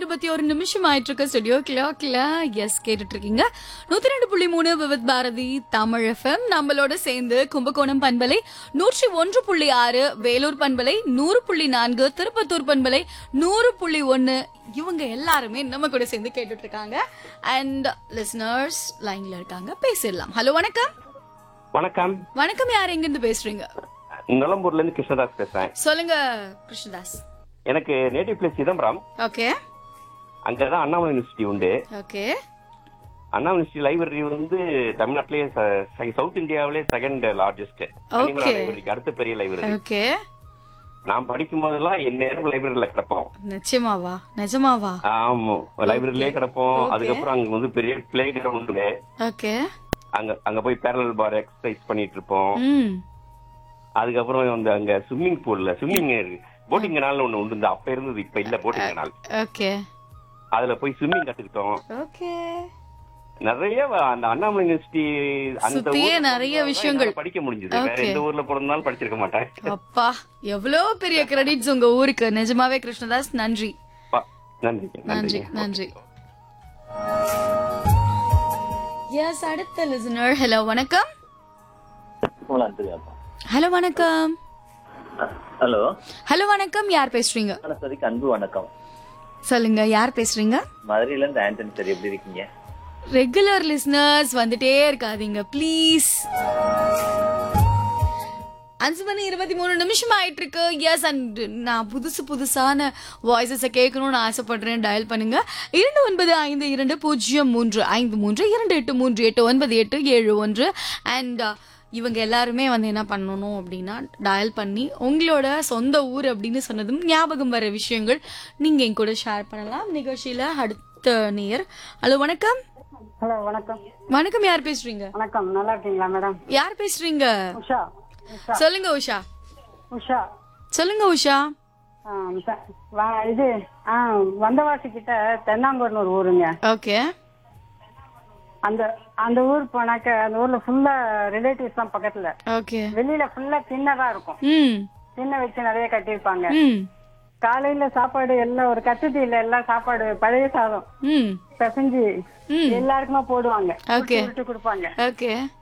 இருபத்தி ஒரு நிமிஷம் ஆயிட்டு இருக்கு ஸ்டுடியோ கிளாக்ல எஸ் கேட்டுட்டு இருக்கீங்க நூத்தி ரெண்டு புள்ளி மூணு விவித் பாரதி தமிழ் எஃப்எம் நம்மளோட சேர்ந்து கும்பகோணம் பண்பலை நூற்றி ஒன்று புள்ளி ஆறு வேலூர் பண்பலை நூறு புள்ளி நான்கு திருப்பத்தூர் பண்பலை நூறு புள்ளி ஒன்னு இவங்க எல்லாருமே நம்ம கூட சேர்ந்து கேட்டுட்டு இருக்காங்க அண்ட் லிசனர்ஸ் லைன்ல இருக்காங்க பேசிடலாம் ஹலோ வணக்கம் வணக்கம் வணக்கம் யார் எங்க இருந்து பேசுறீங்க நுளம்பூர்ல இருந்து கிருஷ்ணதாஸ் பேசுறேன் சொல்லுங்க கிருஷ்ணதாஸ் எனக்கு நேட்டிவ் பிளேஸ் சிதம்பரம் ஓகே அங்கதான் அண்ணாமலை யூனிவர்சிட்டி உண்டு ஓகே அண்ணா யூனிவர்சிட்டி லைப்ரரி வந்து தமிழ்நாட்டிலேயே ச- ச- சவுத் இந்தியாவிலே செகண்ட் லார்ஜஸ்ட் Okay. லைப்ரரிக்கு அடுத்த பெரிய லைப்ரரி ஓகே நான் படிக்கும் போதெல்லாம் என் நேரம் லைப்ரரியில கிடப்போம் நிச்சயமாவா நிஜமாவா ஆமா லைப்ரரியிலே கிடப்போம் அதுக்கப்புறம் அங்க வந்து பெரிய பிளே கிரவுண்ட் ஓகே அங்க அங்க போய் பேரல் பார் எக்ஸசைஸ் பண்ணிட்டு இருப்போம் ம் அதுக்கப்புறம் வந்து அங்க ஸ்விம்மிங் பூல்ல ஸ்விம்மிங் போட்டிங் நாள் ஒண்ணு உண்டு இந்த அப்ப இருந்தது இப்ப இல்ல போட்டிங் நாள் ஓகே அதுல போய் ஸ்விம்மிங் கத்துக்கிட்டோம் ஓகே நிறைய வ- அந்த அண்ணாமலை யூனிவர்சிட்டி அந்த சுத்தியே ஊர்ல நிறைய பிறந்ததால விஷயங்கள். என்னால படிக்க முடிஞ்சது வேற Okay. எந்த ஊர்ல பிறந்தாலும் படிச்சிருக்க மாட்டேன் அப்பா எவ்வளோ பெரிய கிரெடிட்ஸ் உங்க ஊருக்கு நிஜமாவே கிருஷ்ணதாஸ் நன்றி பா- நன்றி நன்றி நன்றி எஸ் அடுத்த லிசனர் ஹலோ வணக்கம் ஹலோ வணக்கம் ஹலோ ஹலோ வணக்கம் யார் பேசுறீங்க சதிக்கு அன்பு வணக்கம் சொல்லுங்க யார் பேசுறீங்க மதுரையில இருந்து ஆண்டனி சார் எப்படி இருக்கீங்க ரெகுலர் லிசனர்ஸ் வந்துட்டே இருக்காதீங்க ப்ளீஸ் அஞ்சு மணி இருபத்தி மூணு நிமிஷம் ஆயிட்டு இருக்கு எஸ் அண்ட் நான் புதுசு புதுசான வாய்ஸஸை கேட்கணும்னு ஆசைப்படுறேன் டயல் பண்ணுங்க இரண்டு ஒன்பது ஐந்து இரண்டு பூஜ்ஜியம் மூன்று ஐந்து மூன்று இரண்டு எட்டு மூன்று எட்டு ஒன்பது எட்டு ஏழு ஒன்று அண்ட் இவங்க எல்லாருமே வந்து என்ன பண்ணணும் அப்படின்னா டயல் பண்ணி உங்களோட சொந்த ஊர் அப்படின்னு சொன்னதும் ஞாபகம் வர விஷயங்கள் நீங்க என் கூட ஷேர் பண்ணலாம் நிகழ்ச்சியில அடுத்த நேர் ஹலோ வணக்கம் ஹலோ வணக்கம் வணக்கம் யார் பேசுறீங்க வணக்கம் நல்லா இருக்கீங்களா மேடம் யார் பேசுறீங்க உஷா உஷா சொல்லுங்க உஷா உஷா சொல்லுங்க உஷா ஆ, த- வா- இது ஆ வந்தவாசி கிட்ட தென்னாங்கூர்னு ஒரு ஊருங்க ஓகே அந்த அந்த ஊர் போனாக்க அந்த ஊர்ல ஃபுல்லா ரிலேட்டிவ்ஸ் தான் பக்கத்துல ஓகே வெளியில ஃபுல்லா திண்ணதா இருக்கும் ம் திண்ணை வச்சு நிறைய கட்டியிருப்பாங்க ம் காலையில சாப்பாடு எல்லாம் ஒரு கத்துத்தீல எல்லாம் சாப்பாடு பழைய சாதம் ம் பிசைஞ்சு ம் எல்லாருக்குமா போடுவாங்க Okay. விட்டு கொடுப்பாங்க ஓகே